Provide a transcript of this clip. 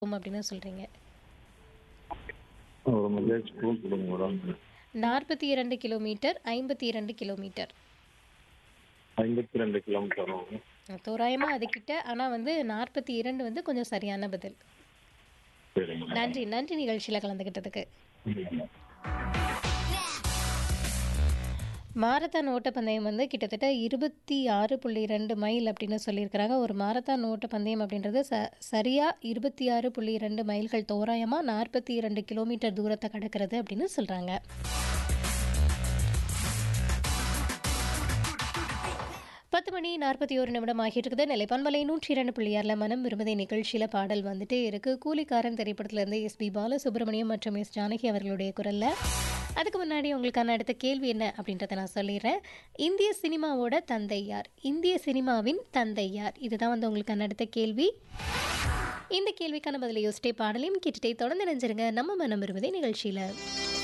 அப்படின்னு சொல்றீங்க ஒரு மெசேஜ் ப்ரூவ் கொடுங்க மேடம் நாற்பத்தி இரண்டு கிலோமீட்டர் ஐம்பத்தி இரண்டு கிலோமீட்டர் ஐம்பத்தி ரெண்டு கிலோமீட்டர் வரும் தோராயமா அதுக்கிட்ட ஆனா வந்து நாற்பத்தி இரண்டு வந்து கொஞ்சம் சரியான பதில் சரி மேடம் நன்றி நன்றி நிகழ்ச்சியில கலந்துக்கிட்டதுக்கு மாரத்தான் ஓட்டப்பந்தயம் வந்து கிட்டத்தட்ட இருபத்தி ஆறு புள்ளி ரெண்டு மைல் அப்படின்னு சொல்லியிருக்கிறாங்க ஒரு மாரத்தான் ஓட்டப்பந்தயம் அப்படின்றது ச சரியாக இருபத்தி ஆறு புள்ளி ரெண்டு மைல்கள் தோராயமாக நாற்பத்தி இரண்டு கிலோமீட்டர் தூரத்தை கடக்கிறது அப்படின்னு சொல்கிறாங்க பத்து மணி நாற்பத்தி ஒரு நிமிடம் ஆகிட்டு இருக்குது நிலைப்பான்மலை நூற்றி இரண்டு புள்ளியாரில் மனம் விரும்பதை நிகழ்ச்சியில் பாடல் வந்துட்டே இருக்கு கூலிக்காரன் திரைப்படத்திலிருந்து எஸ் பி பாலசுப்ரமணியம் மற்றும் எஸ் ஜானகி அவர்களுடைய குரல்ல அதுக்கு முன்னாடி உங்களுக்கான அடுத்த கேள்வி என்ன அப்படின்றத நான் சொல்லிடுறேன் இந்திய சினிமாவோட தந்தை யார் இந்திய சினிமாவின் தந்தை யார் இதுதான் வந்து உங்களுக்கான அடுத்த கேள்வி இந்த கேள்விக்கான பதிலை யோசிட்டே பாடலையும் கேட்டுட்டே தொடர்ந்து நினைஞ்சிருங்க நம்ம மனம் விரும்பதை நிகழ்ச்சியில்